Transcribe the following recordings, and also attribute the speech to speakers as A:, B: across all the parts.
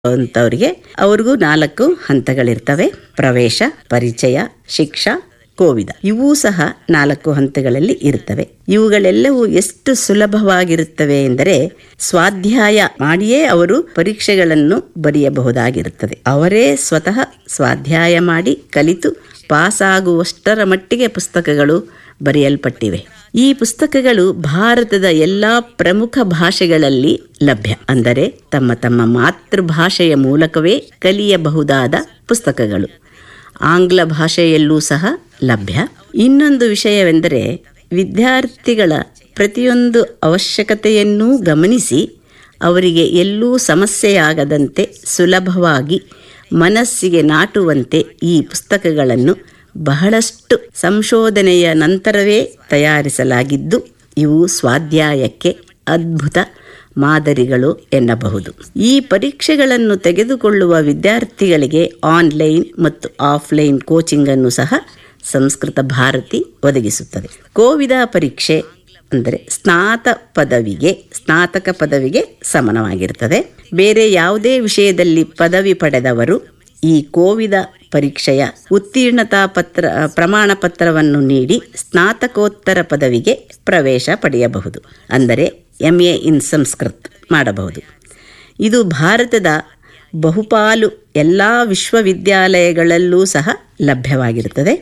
A: ಅಂತವ್ರಿಗೆ ಅವ್ರಿಗೂ ನಾಲ್ಕು ಹಂತಗಳಿರ್ತವೆ ಪ್ರವೇಶ ಪರಿಚಯ ಶಿಕ್ಷಾ ಕೋವಿದ ಇವೂ ಸಹ ನಾಲ್ಕು ಹಂತಗಳಲ್ಲಿ ಇರ್ತವೆ ಇವುಗಳೆಲ್ಲವೂ ಎಷ್ಟು ಸುಲಭವಾಗಿರುತ್ತವೆ ಎಂದರೆ ಸ್ವಾಧ್ಯಾಯ ಮಾಡಿಯೇ ಅವರು ಪರೀಕ್ಷೆಗಳನ್ನು ಬರೆಯಬಹುದಾಗಿರುತ್ತದೆ ಅವರೇ ಸ್ವತಃ ಸ್ವಾಧ್ಯಾಯ ಮಾಡಿ ಕಲಿತು ಪಾಸಾಗುವಷ್ಟರ ಮಟ್ಟಿಗೆ ಪುಸ್ತಕಗಳು ಬರೆಯಲ್ಪಟ್ಟಿವೆ ಈ ಪುಸ್ತಕಗಳು ಭಾರತದ ಎಲ್ಲ ಪ್ರಮುಖ ಭಾಷೆಗಳಲ್ಲಿ ಲಭ್ಯ ಅಂದರೆ ತಮ್ಮ ತಮ್ಮ ಮಾತೃಭಾಷೆಯ ಮೂಲಕವೇ ಕಲಿಯಬಹುದಾದ ಪುಸ್ತಕಗಳು ಆಂಗ್ಲ ಭಾಷೆಯಲ್ಲೂ ಸಹ ಲಭ್ಯ ಇನ್ನೊಂದು ವಿಷಯವೆಂದರೆ ವಿದ್ಯಾರ್ಥಿಗಳ ಪ್ರತಿಯೊಂದು ಅವಶ್ಯಕತೆಯನ್ನೂ ಗಮನಿಸಿ ಅವರಿಗೆ ಎಲ್ಲೂ ಸಮಸ್ಯೆಯಾಗದಂತೆ ಸುಲಭವಾಗಿ ಮನಸ್ಸಿಗೆ ನಾಟುವಂತೆ ಈ ಪುಸ್ತಕಗಳನ್ನು ಬಹಳಷ್ಟು ಸಂಶೋಧನೆಯ ನಂತರವೇ ತಯಾರಿಸಲಾಗಿದ್ದು ಇವು ಸ್ವಾಧ್ಯಾಯಕ್ಕೆ ಅದ್ಭುತ ಮಾದರಿಗಳು ಎನ್ನಬಹುದು ಈ ಪರೀಕ್ಷೆಗಳನ್ನು ತೆಗೆದುಕೊಳ್ಳುವ ವಿದ್ಯಾರ್ಥಿಗಳಿಗೆ ಆನ್ಲೈನ್ ಮತ್ತು ಆಫ್ಲೈನ್ ಕೋಚಿಂಗ್ ಅನ್ನು ಸಹ ಸಂಸ್ಕೃತ ಭಾರತಿ ಒದಗಿಸುತ್ತದೆ ಕೋವಿದ ಪರೀಕ್ಷೆ ಅಂದರೆ ಸ್ನಾತ ಪದವಿಗೆ ಸ್ನಾತಕ ಪದವಿಗೆ ಸಮಾನವಾಗಿರುತ್ತದೆ ಬೇರೆ ಯಾವುದೇ ವಿಷಯದಲ್ಲಿ ಪದವಿ ಪಡೆದವರು ಈ ಕೋವಿದ ಪರೀಕ್ಷೆಯ ಉತ್ತೀರ್ಣತಾ ಪತ್ರ ಪ್ರಮಾಣ ಪತ್ರವನ್ನು ನೀಡಿ ಸ್ನಾತಕೋತ್ತರ ಪದವಿಗೆ ಪ್ರವೇಶ ಪಡೆಯಬಹುದು ಅಂದರೆ ಎಂ ಎ ಇನ್ ಸಂಸ್ಕೃತ್ ಮಾಡಬಹುದು ಇದು ಭಾರತದ ಬಹುಪಾಲು ಎಲ್ಲ ವಿಶ್ವವಿದ್ಯಾಲಯಗಳಲ್ಲೂ ಸಹ ಲಭ್ಯವಾಗಿರುತ್ತದೆ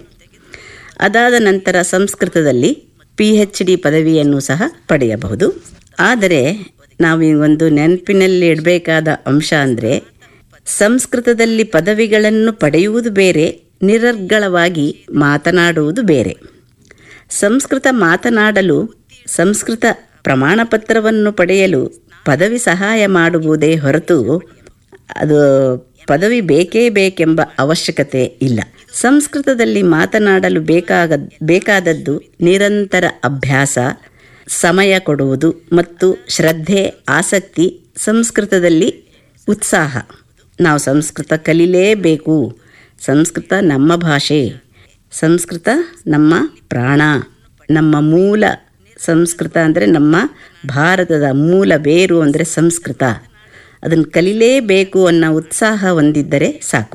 A: ಅದಾದ ನಂತರ ಸಂಸ್ಕೃತದಲ್ಲಿ ಪಿ ಎಚ್ ಡಿ ಪದವಿಯನ್ನು ಸಹ ಪಡೆಯಬಹುದು ಆದರೆ ನಾವು ಈ ಒಂದು ನೆನಪಿನಲ್ಲಿ ಇಡಬೇಕಾದ ಅಂಶ ಅಂದರೆ ಸಂಸ್ಕೃತದಲ್ಲಿ ಪದವಿಗಳನ್ನು ಪಡೆಯುವುದು ಬೇರೆ ನಿರರ್ಗಳವಾಗಿ ಮಾತನಾಡುವುದು ಬೇರೆ ಸಂಸ್ಕೃತ ಮಾತನಾಡಲು ಸಂಸ್ಕೃತ ಪ್ರಮಾಣಪತ್ರವನ್ನು ಪಡೆಯಲು ಪದವಿ ಸಹಾಯ ಮಾಡುವುದೇ ಹೊರತು ಅದು ಪದವಿ ಬೇಕೇ ಬೇಕೆಂಬ ಅವಶ್ಯಕತೆ ಇಲ್ಲ ಸಂಸ್ಕೃತದಲ್ಲಿ ಮಾತನಾಡಲು ಬೇಕಾಗ ಬೇಕಾದದ್ದು ನಿರಂತರ ಅಭ್ಯಾಸ ಸಮಯ ಕೊಡುವುದು ಮತ್ತು ಶ್ರದ್ಧೆ ಆಸಕ್ತಿ ಸಂಸ್ಕೃತದಲ್ಲಿ ಉತ್ಸಾಹ ನಾವು ಸಂಸ್ಕೃತ ಕಲಿಲೇಬೇಕು ಸಂಸ್ಕೃತ ನಮ್ಮ ಭಾಷೆ ಸಂಸ್ಕೃತ ನಮ್ಮ ಪ್ರಾಣ ನಮ್ಮ ಮೂಲ ಸಂಸ್ಕೃತ ಅಂದರೆ ನಮ್ಮ ಭಾರತದ ಮೂಲ ಬೇರು ಅಂದರೆ ಸಂಸ್ಕೃತ ಅದನ್ನು ಕಲಿಲೇಬೇಕು ಅನ್ನೋ ಉತ್ಸಾಹ ಹೊಂದಿದ್ದರೆ ಸಾಕು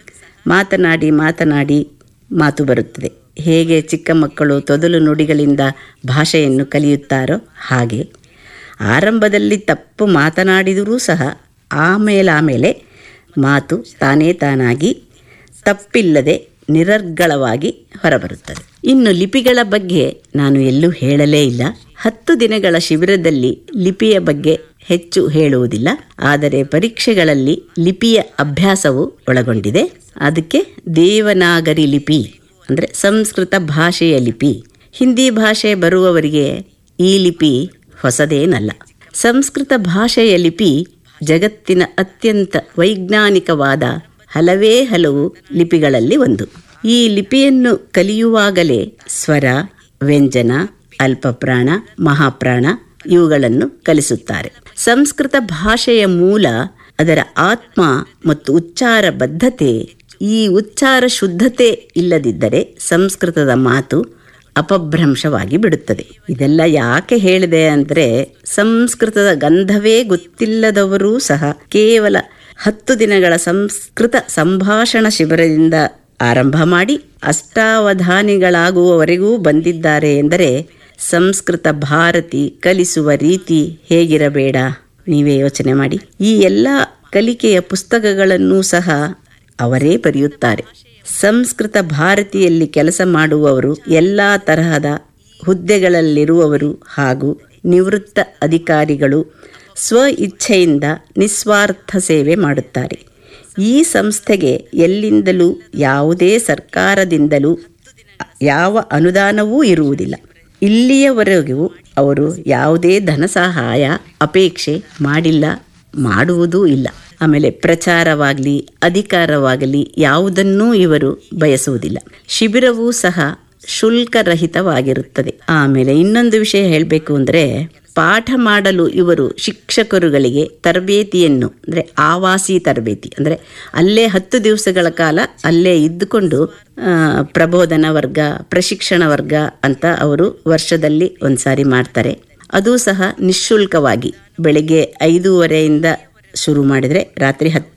A: ಮಾತನಾಡಿ ಮಾತನಾಡಿ ಮಾತು ಬರುತ್ತದೆ ಹೇಗೆ ಚಿಕ್ಕ ಮಕ್ಕಳು ತೊದಲು ನುಡಿಗಳಿಂದ ಭಾಷೆಯನ್ನು ಕಲಿಯುತ್ತಾರೋ ಹಾಗೆ ಆರಂಭದಲ್ಲಿ ತಪ್ಪು ಮಾತನಾಡಿದರೂ ಸಹ ಆಮೇಲಾಮೇಲೆ ಮಾತು ತಾನೇ ತಾನಾಗಿ ತಪ್ಪಿಲ್ಲದೆ ನಿರರ್ಗಳವಾಗಿ ಹೊರಬರುತ್ತದೆ ಇನ್ನು ಲಿಪಿಗಳ ಬಗ್ಗೆ ನಾನು ಎಲ್ಲೂ ಹೇಳಲೇ ಇಲ್ಲ ಹತ್ತು ದಿನಗಳ ಶಿಬಿರದಲ್ಲಿ ಲಿಪಿಯ ಬಗ್ಗೆ ಹೆಚ್ಚು ಹೇಳುವುದಿಲ್ಲ ಆದರೆ ಪರೀಕ್ಷೆಗಳಲ್ಲಿ ಲಿಪಿಯ ಅಭ್ಯಾಸವು ಒಳಗೊಂಡಿದೆ ಅದಕ್ಕೆ ದೇವನಾಗರಿ ಲಿಪಿ ಅಂದರೆ ಸಂಸ್ಕೃತ ಭಾಷೆಯ ಲಿಪಿ ಹಿಂದಿ ಭಾಷೆ ಬರುವವರಿಗೆ ಈ ಲಿಪಿ ಹೊಸದೇನಲ್ಲ ಸಂಸ್ಕೃತ ಭಾಷೆಯ ಲಿಪಿ ಜಗತ್ತಿನ ಅತ್ಯಂತ ವೈಜ್ಞಾನಿಕವಾದ ಹಲವೇ ಹಲವು ಲಿಪಿಗಳಲ್ಲಿ ಒಂದು ಈ ಲಿಪಿಯನ್ನು ಕಲಿಯುವಾಗಲೇ ಸ್ವರ ವ್ಯಂಜನ ಅಲ್ಪಪ್ರಾಣ ಮಹಾಪ್ರಾಣ ಇವುಗಳನ್ನು ಕಲಿಸುತ್ತಾರೆ ಸಂಸ್ಕೃತ ಭಾಷೆಯ ಮೂಲ ಅದರ ಆತ್ಮ ಮತ್ತು ಉಚ್ಚಾರ ಬದ್ಧತೆ ಈ ಉಚ್ಚಾರ ಶುದ್ಧತೆ ಇಲ್ಲದಿದ್ದರೆ ಸಂಸ್ಕೃತದ ಮಾತು ಅಪಭ್ರಂಶವಾಗಿ ಬಿಡುತ್ತದೆ ಇದೆಲ್ಲ ಯಾಕೆ ಹೇಳಿದೆ ಅಂದರೆ ಸಂಸ್ಕೃತದ ಗಂಧವೇ ಗೊತ್ತಿಲ್ಲದವರೂ ಸಹ ಕೇವಲ ಹತ್ತು ದಿನಗಳ ಸಂಸ್ಕೃತ ಸಂಭಾಷಣ ಶಿಬಿರದಿಂದ ಆರಂಭ ಮಾಡಿ ಅಷ್ಟಾವಧಾನಿಗಳಾಗುವವರೆಗೂ ಬಂದಿದ್ದಾರೆ ಎಂದರೆ ಸಂಸ್ಕೃತ ಭಾರತಿ ಕಲಿಸುವ ರೀತಿ ಹೇಗಿರಬೇಡ ನೀವೇ ಯೋಚನೆ ಮಾಡಿ ಈ ಎಲ್ಲ ಕಲಿಕೆಯ ಪುಸ್ತಕಗಳನ್ನೂ ಸಹ ಅವರೇ ಬರೆಯುತ್ತಾರೆ ಸಂಸ್ಕೃತ ಭಾರತಿಯಲ್ಲಿ ಕೆಲಸ ಮಾಡುವವರು ಎಲ್ಲ ತರಹದ ಹುದ್ದೆಗಳಲ್ಲಿರುವವರು ಹಾಗೂ ನಿವೃತ್ತ ಅಧಿಕಾರಿಗಳು ಸ್ವ ಇಚ್ಛೆಯಿಂದ ನಿಸ್ವಾರ್ಥ ಸೇವೆ ಮಾಡುತ್ತಾರೆ ಈ ಸಂಸ್ಥೆಗೆ ಎಲ್ಲಿಂದಲೂ ಯಾವುದೇ ಸರ್ಕಾರದಿಂದಲೂ ಯಾವ ಅನುದಾನವೂ ಇರುವುದಿಲ್ಲ ಇಲ್ಲಿಯವರೆಗೂ ಅವರು ಯಾವುದೇ ಧನ ಸಹಾಯ ಅಪೇಕ್ಷೆ ಮಾಡಿಲ್ಲ ಮಾಡುವುದೂ ಇಲ್ಲ ಆಮೇಲೆ ಪ್ರಚಾರವಾಗಲಿ ಅಧಿಕಾರವಾಗಲಿ ಯಾವುದನ್ನೂ ಇವರು ಬಯಸುವುದಿಲ್ಲ ಶಿಬಿರವೂ ಸಹ ಶುಲ್ಕರಹಿತವಾಗಿರುತ್ತದೆ ಆಮೇಲೆ ಇನ್ನೊಂದು ವಿಷಯ ಹೇಳಬೇಕು ಅಂದರೆ ಪಾಠ ಮಾಡಲು ಇವರು ಶಿಕ್ಷಕರುಗಳಿಗೆ ತರಬೇತಿಯನ್ನು ಅಂದರೆ ಆವಾಸಿ ತರಬೇತಿ ಅಂದರೆ ಅಲ್ಲೇ ಹತ್ತು ದಿವಸಗಳ ಕಾಲ ಅಲ್ಲೇ ಇದ್ದುಕೊಂಡು ಪ್ರಬೋಧನ ವರ್ಗ ಪ್ರಶಿಕ್ಷಣ ವರ್ಗ ಅಂತ ಅವರು ವರ್ಷದಲ್ಲಿ ಒಂದು ಸಾರಿ ಮಾಡ್ತಾರೆ ಅದು ಸಹ ನಿಶುಲ್ಕವಾಗಿ ಬೆಳಿಗ್ಗೆ ಐದೂವರೆಯಿಂದ ಶುರು ಮಾಡಿದರೆ ರಾತ್ರಿ ಹತ್ತು